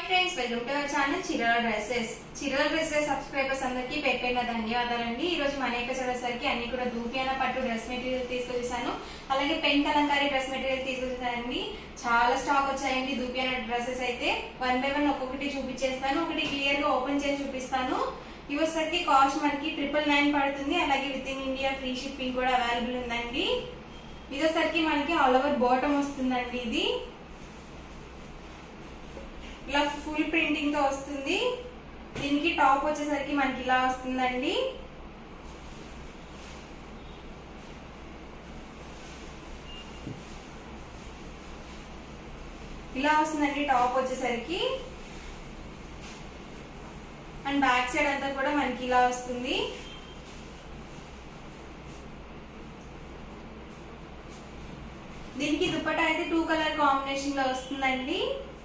friends welcome to our channel Chirala dresses Chirala dresses subscribers అందరికీ పెట్టిన ధన్యవాదాలండి ఈ రోజు మన ఎపిసోడ్ వచ్చేసరికి అన్ని కూడా దూపియాన పట్టు డ్రెస్ మెటీరియల్ తీసుకొచ్చేసాను అలాగే పెన్ కలంకారీ డ్రెస్ మెటీరియల్ తీసుకొచ్చేసానండి చాలా స్టాక్ వచ్చాయండి దూపియాన డ్రెస్సెస్ అయితే వన్ బై వన్ ఒక్కొక్కటి చూపించేస్తాను ఒకటి క్లియర్ గా ఓపెన్ చేసి చూపిస్తాను ఇవి వచ్చేసరికి కాస్ట్ మనకి ట్రిపుల్ నైన్ పడుతుంది అలాగే with in India free shipping కూడా అవైలబుల్ ఉందండి ఇది వచ్చేసరికి మనకి ఆల్ ఓవర్ బాటమ్ వస్తుందండి ఇది ఇలా ఫుల్ ప్రింటింగ్ తో వస్తుంది దీనికి టాప్ వచ్చేసరికి మనకి ఇలా వస్తుందండి ఇలా వస్తుందండి టాప్ వచ్చేసరికి అండ్ బ్యాక్ సైడ్ అంతా కూడా మనకి ఇలా వస్తుంది దీనికి దుప్పట అయితే టూ కలర్ కాంబినేషన్ లో వస్తుందండి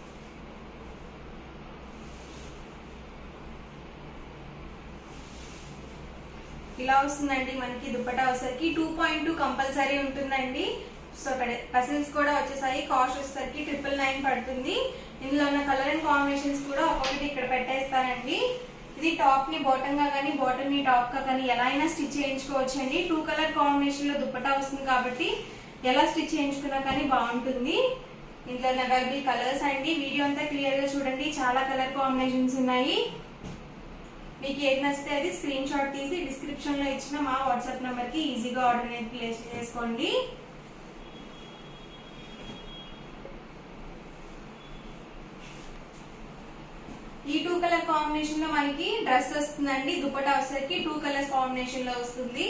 ఇలా వస్తుందండి మనకి దుప్పటా వచ్చేసరికి టూ పాయింట్ టూ కంపల్సరీ ఉంటుందండి సో అక్కడ పసిల్స్ కూడా వచ్చేసాయి కాస్ట్ వచ్చేసరికి ట్రిపుల్ నైన్ పడుతుంది ఇందులో ఉన్న కలర్ అండ్ కాంబినేషన్స్ కూడా ఒక్కొక్కటి ఇక్కడ పెట్టేస్తానండి ఇది టాప్ ని బాటమ్ గా కానీ బాటమ్ ని టాప్ గా కానీ ఎలా అయినా స్టిచ్ చేయించుకోవచ్చు అండి టూ కలర్ కాంబినేషన్ లో దుప్పటా వస్తుంది కాబట్టి ఎలా స్టిచ్ చేయించుకున్నా కానీ బాగుంటుంది ఇందులో ఉన్న అవైలబుల్ కలర్స్ అండి వీడియో అంతా క్లియర్ గా చూడండి చాలా కలర్ కాంబినేషన్స్ ఉన్నాయి మీకు ఏది నచ్చితే అది స్క్రీన్ షాట్ తీసి డిస్క్రిప్షన్ లో ఇచ్చిన మా వాట్సాప్ నంబర్ కి ఈజీగా ఆర్డర్ అనేది ప్లేస్ చేసుకోండి ఈ టూ కలర్ కాంబినేషన్ లో మనకి డ్రెస్ వస్తుందండి దుపట్టా వచ్చేసరికి టూ కలర్స్ కాంబినేషన్ లో వస్తుంది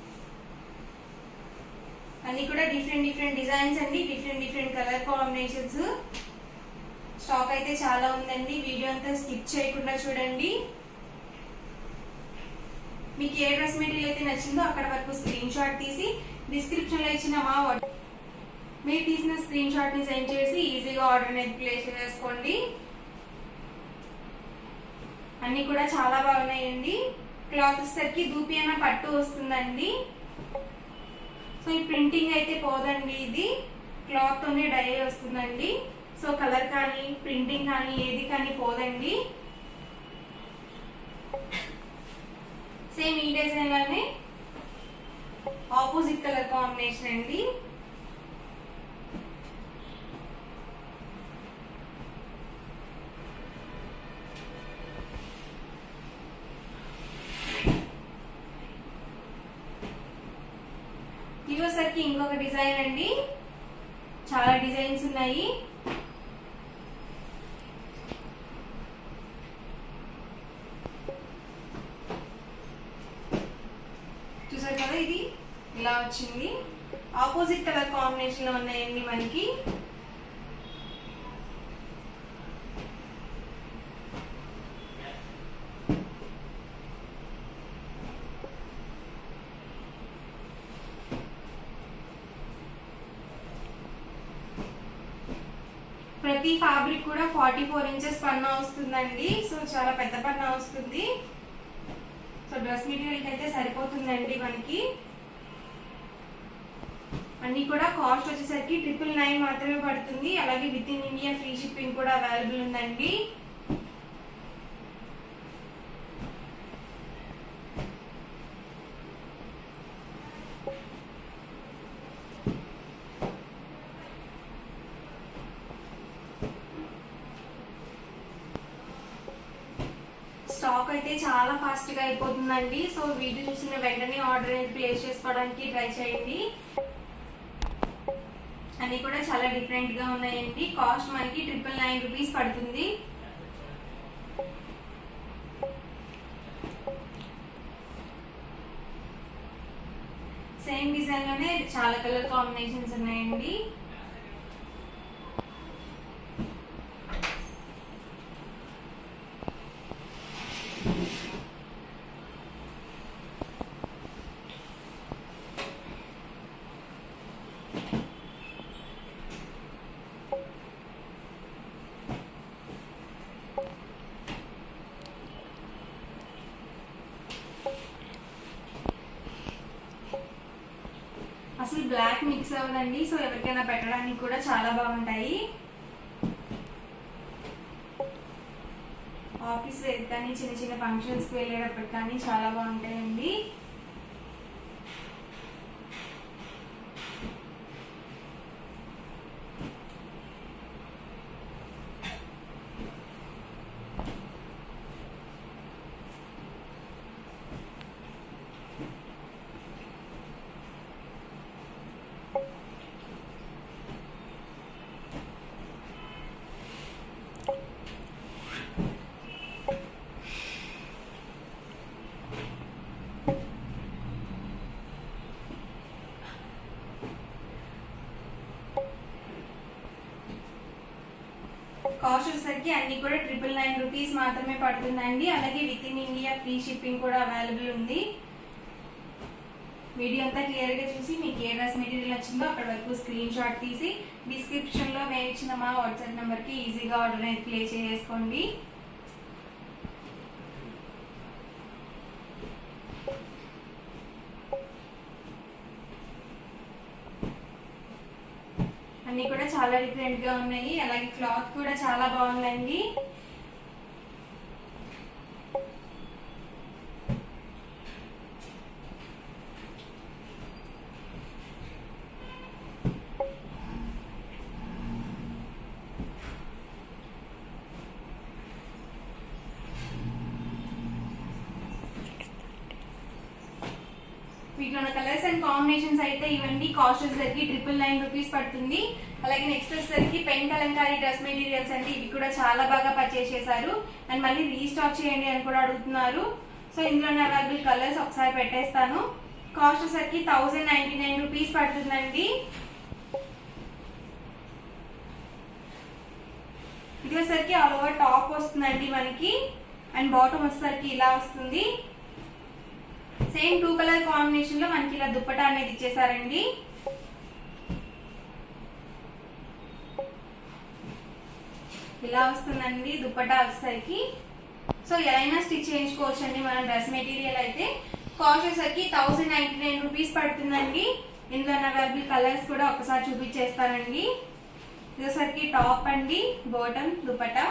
అన్ని కూడా డిఫరెంట్ డిఫరెంట్ డిజైన్స్ అండి different different colour combinations stock అయితే చాలా ఉందండి వీడియో అంతా స్కిప్ చేయకుండా చూడండి మీకు ఏ డ్రెస్ మెటీరియల్ అయితే నచ్చిందో అక్కడ వరకు స్క్రీన్ షాట్ తీసి డిస్క్రిప్షన్ లో ఇచ్చిన మా వాట్ మీరు తీసిన స్క్రీన్ షాట్ ని సెండ్ చేసి ఈజీగా ఆర్డర్ అనేది ప్లేస్ చేసుకోండి అన్ని కూడా చాలా బాగున్నాయండి క్లాత్ సరికి దూపియన పట్టు వస్తుందండి సో ఈ ప్రింటింగ్ అయితే పోదండి ఇది క్లాత్ తోనే డై వస్తుందండి సో కలర్ కానీ ప్రింటింగ్ కానీ ఏది కానీ పోదండి సేమ్ ఈ డిజైన్ లోనే ఆపోజిట్ కలర్ కాంబినేషన్ అండి ఇవసరికి ఇంకొక డిజైన్ అండి చాలా డిజైన్స్ ఉన్నాయి చూసారు కదా ఇది ఇలా వచ్చింది ఆపోజిట్ కలర్ కాంబినేషన్ లో ఉన్నాయండి మనకి ప్రతి ఫ్యాబ్రిక్ కూడా ఫార్టీ ఫోర్ ఇంచెస్ పన్నా వస్తుందండి సో చాలా పెద్ద పన్నా వస్తుంది సో డ్రెస్ మెటీరియల్ అయితే సరిపోతుందండి మనకి అన్ని కూడా కాస్ట్ వచ్చేసరికి ట్రిపుల్ నైన్ మాత్రమే పడుతుంది అలాగే with in India free shipping కూడా అవైలబుల్ ఉందండి స్టాక్ అయితే చాలా ఫాస్ట్ గా అయిపోతుందండి సో వీడియో చూసిన వెంటనే ఆర్డర్ అనేది ప్లేస్ చేసుకోవడానికి ట్రై చేయండి అన్ని కూడా చాలా డిఫరెంట్ గా ఉన్నాయండి కాస్ట్ మనకి ట్రిపుల్ నైన్ రూపీస్ పడుతుంది సేమ్ డిజైన్ లోనే చాలా కలర్ కాంబినేషన్స్ ఉన్నాయండి అసలు బ్లాక్ మిక్స్ అవ్వదండి సో ఎవరికైనా పెట్టడానికి కూడా చాలా బాగుంటాయి ఆఫీస్ వేర్ కానీ చిన్న చిన్న ఫంక్షన్స్కి వెళ్ళేటప్పుడు కానీ చాలా బాగుంటాయండి కాస్ట్ వచ్చేసరికి అన్ని కూడా ట్రిపుల్ నైన్ రూపీస్ మాత్రమే పడుతుందండి అలాగే with in India free shipping కూడా అవైలబుల్ ఉంది వీడియో అంతా క్లియర్ గా చూసి మీకు ఏ డ్రెస్ మెటీరియల్ వచ్చిందో అక్కడ వరకు స్క్రీన్ షాట్ తీసి డిస్క్రిప్షన్ లో మేము ఇచ్చిన మా వాట్సాప్ నెంబర్ కి ఈజీగా ఆర్డర్ అనేది ప్లే చేసుకోండి అన్ని కూడా చాలా డిఫరెంట్ గా ఉన్నాయి అలాగే క్లాత్ కూడా చాలా బాగుందండి వీటిలో ఉన్న కలర్స్ అండ్ కాంబినేషన్స్ అయితే ఇవన్నీ కాస్ట్ వచ్చేసరికి ట్రిపుల్ నైన్ రూపీస్ పడుతుంది అలాగే నెక్స్ట్ వచ్చేసరికి పెన్ కలంకారీ డ్రెస్ మెటీరియల్స్ అండి ఇవి కూడా చాలా బాగా పర్చేస్ చేశారు అండ్ మళ్ళీ రీస్టాక్ చేయండి అని కూడా అడుగుతున్నారు సో ఇందులో అవైలబుల్ కలర్స్ ఒకసారి పెట్టేస్తాను కాస్ట్ వచ్చేసరికి థౌజండ్ నైన్టీ నైన్ రూపీస్ పడుతుందండి ఇది వచ్చేసరికి ఆల్ ఓవర్ టాప్ వస్తుందండి మనకి అండ్ బాటమ్ వచ్చేసరికి ఇలా వస్తుంది సేమ్ టూ కలర్ కాంబినేషన్ లో మనకి ఇలా దుప్పటా అనేది ఇచ్చేసారండి ఇలా వస్తుందండి దుప్పటా వచ్చేసరికి సో ఎలా అయినా స్టిచ్ చేయించుకోవచ్చు అండి మన డ్రెస్ మెటీరియల్ అయితే కాస్ట్ వచ్చేసరికి థౌసండ్ నైన్టీ నైన్ రూపీస్ పడుతుందండి ఇందులో అవైలబుల్ కలర్స్ కూడా ఒకసారి చూపించేస్తానండి ఇది వచ్చేసరికి టాప్ అండి బాటమ్ దుపట్టా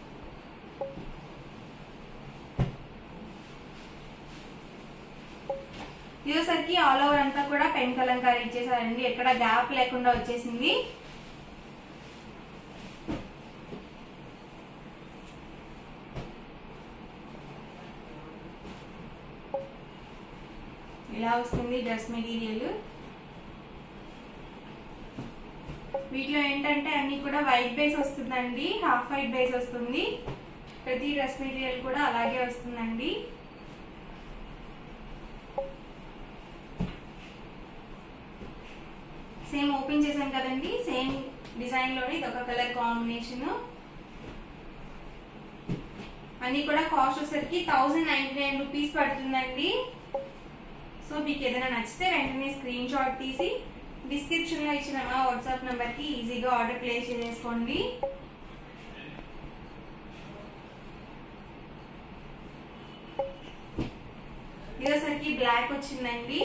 ఇదేసరికి ఆల్ ఓవర్ అంతా కూడా పెన్ కలంకారీ ఇచ్చేసారండి ఎక్కడ గ్యాప్ లేకుండా వచ్చేసింది ఇలా వస్తుంది డ్రెస్ మెటీరియల్ వీటిలో ఏంటంటే అన్ని కూడా వైట్ బేస్ వస్తుందండి హాఫ్ వైట్ బేస్ వస్తుంది ప్రతి డ్రెస్ మెటీరియల్ కూడా అలాగే వస్తుందండి సేమ్ ఓపెన్ చేసాం కదండి సేమ్ డిజైన్ లోనే ఇది ఒక కలర్ కాంబినేషన్ అన్ని కూడా కాస్ట్ వచ్చేసరికి థౌసండ్ నైన్టీ నైన్ రూపీస్ పడుతుందండి సో మీకు ఏదైనా నచ్చితే వెంటనే స్క్రీన్ షాట్ తీసి డిస్క్రిప్షన్ లో ఇచ్చిన మా వాట్సాప్ నంబర్ కి ఈజీగా ఆర్డర్ ప్లేస్ చేసుకోండి ఇదోసరికి బ్లాక్ వచ్చిందండి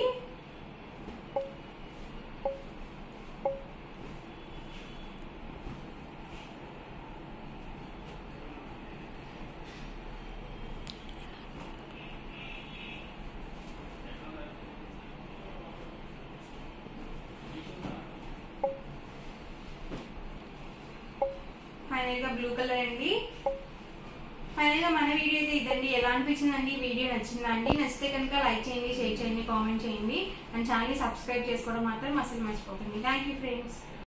ఫైనల్ గా బ్లూ కలర్ అండి ఫైనల్ గా మన వీడియో అయితే ఇదండి ఎలా అనిపించిందండి ఈ వీడియో నచ్చిందా అండి నచ్చితే కనుక లైక్ చేయండి షేర్ చేయండి కామెంట్ చేయండి అండ్ ఛానల్ సబ్స్క్రైబ్ చేసుకోవడం మాత్రం అసలు మర్చిపోకండి థ్యాంక్ యూ ఫ్రెండ్స్